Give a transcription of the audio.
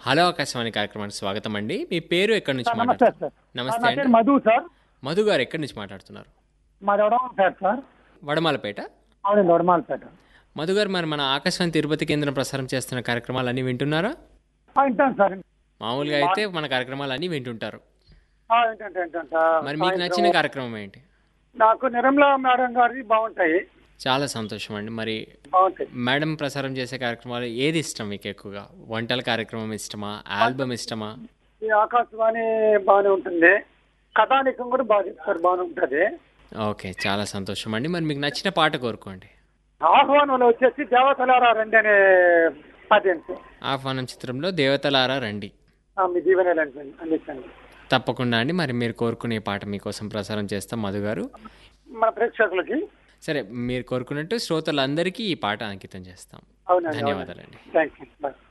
hello Akashvani కార్యక్రమానికి స్వాగతం అండి మీ పేరు ఎక్కడి నుంచి సార్ నమస్తే మాట్లాడుతున్నారు సార్ నమస్తే నా అండి పేరు మధు సార్ మధు గారు ఎక్కడి నుంచి మాట్లాడుతున్నారు మాది వడమాలపేట సార్ వడమాలపేట అవునండి వడమాలపేట మధు గారు మరి మన ఆకాశవాణి తిరుపతి కేంద్రం ప్రసారం చేస్తున్న కార్యక్రమాలు అన్నీ వింటున్నారా ఆ, వింటాను సార్ మామూలుగా అయితే మన కార్యక్రమాలు అన్నీ వింటుంటారు ఆ, వింటాను వింటాను సార్ మరి మీకు నచ్చిన కార్యక్రమం ఏంటి నాకు నిర్మలా మేడం గారి బాగుంటాయి చాలా సంతోషం అండి మరి బాగుంటాయి మేడం ప్రసారం చేసే కార్యక్రమాలు ఏది ఇష్టం మీకు ఎక్కువగా వంటల కార్యక్రమం ఇష్టమా ఆల్బమ్ ఇష్టమా ఈ ఆకాశవాణి బాగానే ఉంటుంది కథానికం కూడా బాగా చెప్తారు బాగానే ఉంటుంది ఓకే చాలా సంతోషం అండి మరి మీకు నచ్చిన పాట కోరుకోండి ఆహ్వానంలో వచ్చేసి దేవతలారా రండి అనే పాటించి ఆహ్వానం చిత్రంలో దేవతలారా రండి మీ దీవెనలు అందించండి తప్పకుండా అండి మరి మీరు కోరుకునే పాట మీకోసం ప్రసారం చేస్తాం మధు గారు మన ప్రేక్షకులకి సరే మీరు కోరుకున్నట్టు శ్రోతలందరికీ ఈ పాట అంకితం చేస్తాం అవునండి ధన్యవాదాలండి థ్యాంక్ యూ బాయ్